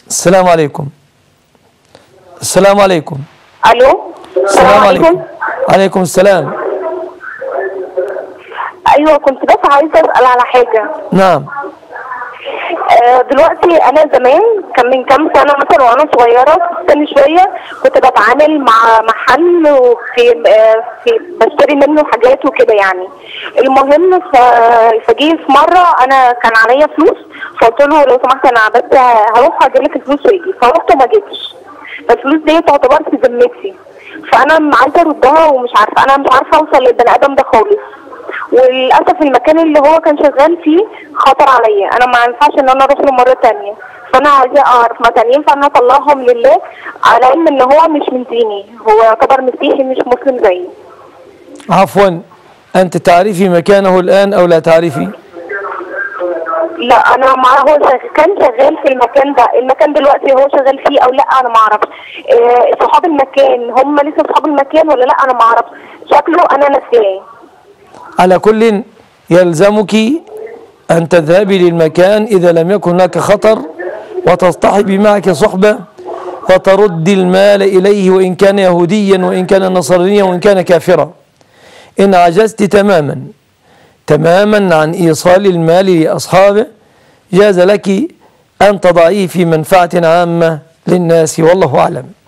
السلام عليكم السلام عليكم الو السلام عليكم عليكم السلام ايوه كنت بس عايزه اسال على حاجه نعم آه، دلوقتي انا زمان كان من كام سنه مثلا وانا صغيره في السن شويه كنت بتعامل مع محل وفي آه، في بشتري منه حاجات وكده يعني المهم ف- فجي في مره انا كان عليا فلوس فقلت له لو سمحت انا بس هروح اجيب لك الفلوس واجي فرحت وما جيتش الفلوس دي تعتبر في ذمتي فانا عايزه اردها ومش عارفه انا مش عارفه اوصل للبني ادم ده خالص وللاسف المكان اللي هو كان شغال فيه خطر عليا انا ما ينفعش ان انا اروح له مره تانية فانا عايزه اعرف مثلا ينفع ان أنا اطلعهم لله على علم ان هو مش من ديني هو يعتبر مسيحي مش مسلم زيي عفوا أنت تعرفي مكانه الآن أو لا تعرفي لا انا مع هو شغ... كان شغال في المكان ده المكان دلوقتي هو شغال فيه او لا انا ما اعرفش إيه صحاب المكان هم لسه صحاب المكان ولا لا انا ما اعرفش شكله انا ناسياه على كل يلزمك أن تذهبي للمكان إذا لم يكن هناك خطر وتصطحبي معك صحبة وتردي المال إليه وإن كان يهوديا وإن كان نصرانيا وإن كان كافرا إن عجزت تماما تماما عن إيصال المال لأصحابه جاز لك أن تضعيه في منفعة عامة للناس والله أعلم